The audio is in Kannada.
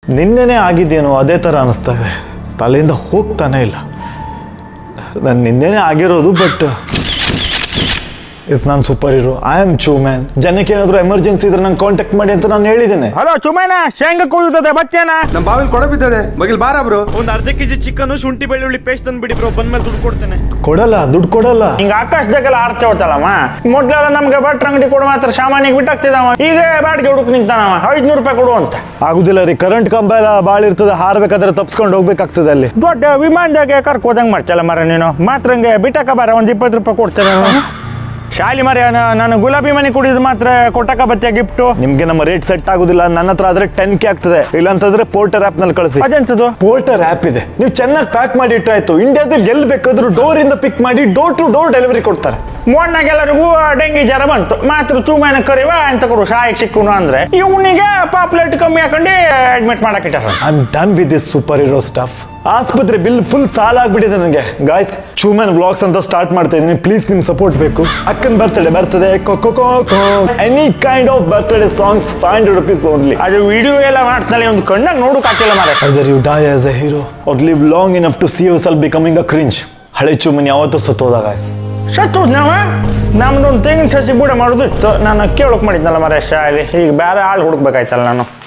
ನಿನ್ನೆನೇ ಆಗಿದ್ದೇನೋ ಅದೇ ಥರ ಅನಿಸ್ತಾ ಇದೆ ತಲೆಯಿಂದ ಹೋಗ್ತಾನೆ ಇಲ್ಲ ನಾನು ನಿನ್ನೆನೇ ಆಗಿರೋದು ಬಟ್ ಇಸ್ ನಾನು super hero I am Chooman ಜನಕ್ಕೆ ಏನಾದರೂ ಎಮರ್ಜೆನ್ಸಿ ಇದ್ರೆ ನಂಗೆ ಕಾಂಟ್ಯಾಕ್ಟ್ ಮಾಡಿ ಅಂತ ನಾನು ಹೇಳಿದ್ದೇನೆ ಹಲೋ ಚುಮೇನ ಶೇಂಗಾ ಕುಯ್ಯುತ್ತದೆ ಬಚ್ಚೇನ ನಮ್ಮ ಬಾವಿಲ್ ಕೊಡ ಬಿದ್ದದೆ ಮಗಿಲ್ ಬಾರ ಬ್ರೋ ಒಂದು ಅರ್ಧ ಕೆಜಿ ಚಿಕನ್ ಶುಂಠಿ ಬೆಳ್ಳುಳ್ಳಿ ಪೇಸ್ಟ್ ತಂದ್ಬಿಡಿ ಬ್ರೋ ಬಂದ್ಮೇಲೆ ದುಡ್ಡು ಕೊಡ್ತೇನೆ ಕೊಡಲ್ಲ ದುಡ್ಡು ಕೊಡಲ್ಲ ಹಿಂಗ ಆಕಾಶದಾಗೆಲ್ಲ ಆರ್ಚೆ ಹೋತಲ್ಲಮ್ಮ ಮೊದ್ಲೆಲ್ಲ ನಮ್ಗೆ ಭಟ್ರ ಅಂಗಡಿ ಕೊಡು ಮಾತ್ರ ಸಾಮಾನ್ಯಕ್ಕೆ ಬಿಟ್ಟಾಗ್ತಿದವ ಈಗ ಬಾಡಿಗೆ ಹುಡುಕ್ ನಿಂತಾನವ ಐದ್ನೂರು ರೂಪಾಯಿ ಕೊಡು ಅಂತ ಆಗುದಿಲ್ಲ ರೀ ಕರೆಂಟ್ ಕಂಬ ಎಲ್ಲ ಭಾಳ ಇರ್ತದೆ ಹಾರ್ಬೇಕಾದ್ರೆ ತಪ್ಸ್ಕೊಂಡು ಹೋಗ್ಬೇಕಾಗ್ತದೆ ಅಲ್ಲಿ ದೊಡ್ಡ ವಿಮಾನದಾಗೆ ಕರ್ಕೋದಂಗ್ ಮಾಡ್ತಲ್ಲ ಮರ ನೀನು ಮಾತ್ರಂಗೆ ಬಿಟ್ಟಾಕ ಬಾರ ಒಂದು ಇಪ್ಪತ್ತು ರೂಪಾಯಿ ಕೊಡ್ತೇನೆ ನಾನು ಶಾಲಿ ಮರ ನಾನು ಗುಲಾಬಿ ಮನೆ ಕುಡಿದು ಮಾತ್ರ ಕೊಟ್ಟಕ ಬತ್ತೆ ಗಿಫ್ಟು ನಿಮ್ಗೆ ನಮ್ಮ ರೇಟ್ ಸೆಟ್ ಆಗುದಿಲ್ಲ ನನ್ನ ಹತ್ರ ಆದ್ರೆ ಟೆನ್ ಕೆ ಆಗ್ತದೆ ಇಲ್ಲಾಂತಂದ್ರೆ ಪೋರ್ಟರ್ ಆಪ್ ನಲ್ಲಿ ಕಳಿಸಿ ಅದೆಂತದು ಪೋರ್ಟರ್ ಆಪ್ ಇದೆ ನೀವು ಚೆನ್ನಾಗಿ ಪ್ಯಾಕ್ ಮಾಡಿ ಇಟ್ರಾಯ್ತು ಇಂಡಿಯಾದಲ್ಲಿ ಎಲ್ಲಿ ಬೇಕಾದ್ರೂ ಡೋರ್ ಇಂದ ಪಿಕ್ ಮಾಡಿ ಡೋರ್ ಟು ಡೋರ್ ಡೆಲಿವರಿ ಕೊಡ್ತಾರೆ ಮೊನ್ನಾಗ ಎಲ್ಲರಿಗೂ ಡೆಂಗಿ ಜ್ವರ ಬಂತು ಮಾತ್ರ ಚೂಮೇನ ಕರಿವ ಅಂತ ಕೊಡು ಸಾಯಿಗೆ ಸಿಕ್ಕುನು ಅಂದ್ರೆ ಇವನಿಗೆ ಪಾಪ್ಲೇಟ್ ಕಮ್ಮಿ ಹಾಕೊಂಡು ಅಡ್ಮಿಟ್ ಮಾಡಕ್ಕಿಟ್ಟಾರ I am done with this super hero stuff ಆಸ್ಪತ್ರೆ ಬಿಲ್ ಫುಲ್ ಸಾಲ ಆಗ್ಬಿಟ್ಟಿದೆ ನನಗೆ ಗಾಯ್ಸ್ ಚೂಮನ್ ವ್ಲಾಗ್ಸ್ ಅಂತ ಸ್ಟಾರ್ಟ್ ಮಾಡ್ತಾ ಇದ್ದೀನಿ ಪ್ಲೀಸ್ ನಿಮ್ ಸಪೋರ್ಟ್ ಬೇಕು ಅಕ್ಕನ್ ಬರ್ತಡೆ ಬರ್ತದೆ any kind of birthday songs five hundred rupees only ಅದು ವಿಡಿಯೋ ಎಲ್ಲ ಮಾಡ್ತಾನೆ ಒಂದು ಕಣ್ಣಾಗ ನೋಡಕ್ ಆಗ್ತಿಲ್ಲ ಮಾರ either you die as a hero or live long enough to see yourself becoming a cringe ಹಳೆ ಚೂಮನ್ ಯಾವತ್ತೂ ಸತ್ತೋದ ಗಾಯ್ಸ್ ಸತ್ತು ನಾವ ನಮ್ದೊಂದು ತೆಂಗಿನ ಸಸಿ ಬುಡ ಮಾಡೋದಿತ್ತು ನಾನು ಕೇಳಕ್ ಮಾಡಿದ್ನಲ್ಲ ಮರ ಶಾಲೆ ಈಗ ಬೇರೆ ಆಳು ಹುಡುಕ್ಬೇಕಾಯ್ತಲ್ಲ ನಾನು